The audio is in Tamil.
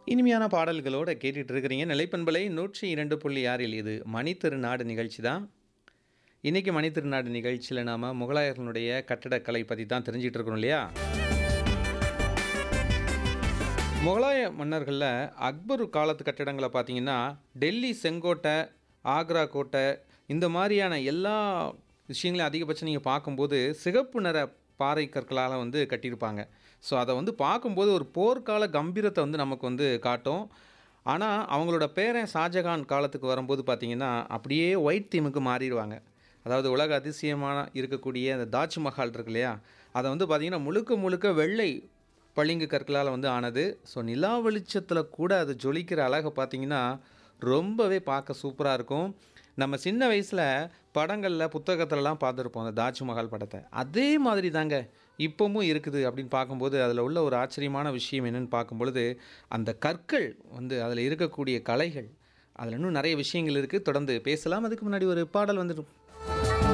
இனிமையான பாடல்களோட கேட்டுட்டு இருக்கிறீங்க நிலைப்பண்பலை நூற்றி இரண்டு புள்ளி ஆறில் இது மணி திருநாடு நிகழ்ச்சி தான் இன்றைக்கி மணி திருநாடு நிகழ்ச்சியில் நாம் முகலாயர்களுடைய கட்டடக்கலை பற்றி தான் தெரிஞ்சிட்டு இருக்கிறோம் இல்லையா முகலாய மன்னர்களில் அக்பர் காலத்து கட்டடங்களை பார்த்தீங்கன்னா டெல்லி செங்கோட்டை ஆக்ரா கோட்டை இந்த மாதிரியான எல்லா விஷயங்களையும் அதிகபட்சம் நீங்கள் பார்க்கும்போது சிகப்பு நிற பாறை கற்களால் வந்து கட்டியிருப்பாங்க ஸோ அதை வந்து பார்க்கும்போது ஒரு போர்க்கால கம்பீரத்தை வந்து நமக்கு வந்து காட்டும் ஆனால் அவங்களோட பேரன் ஷாஜகான் காலத்துக்கு வரும்போது பார்த்தீங்கன்னா அப்படியே ஒயிட் தீமுக்கு மாறிடுவாங்க அதாவது உலக அதிசயமான இருக்கக்கூடிய அந்த தாஜ்மஹால் இருக்கு இல்லையா அதை வந்து பார்த்திங்கன்னா முழுக்க முழுக்க வெள்ளை பளிங்கு கற்களால் வந்து ஆனது ஸோ நிலா வெளிச்சத்தில் கூட அது ஜொலிக்கிற அழகை பார்த்தீங்கன்னா ரொம்பவே பார்க்க சூப்பராக இருக்கும் நம்ம சின்ன வயசில் படங்களில் புத்தகத்துலலாம் பார்த்துருப்போம் அந்த தாஜ்மஹால் படத்தை அதே மாதிரி தாங்க இப்போவும் இருக்குது அப்படின்னு பார்க்கும்போது அதில் உள்ள ஒரு ஆச்சரியமான விஷயம் என்னென்னு பார்க்கும்பொழுது அந்த கற்கள் வந்து அதில் இருக்கக்கூடிய கலைகள் அதில் இன்னும் நிறைய விஷயங்கள் இருக்குது தொடர்ந்து பேசலாம் அதுக்கு முன்னாடி ஒரு பாடல் வந்துடும்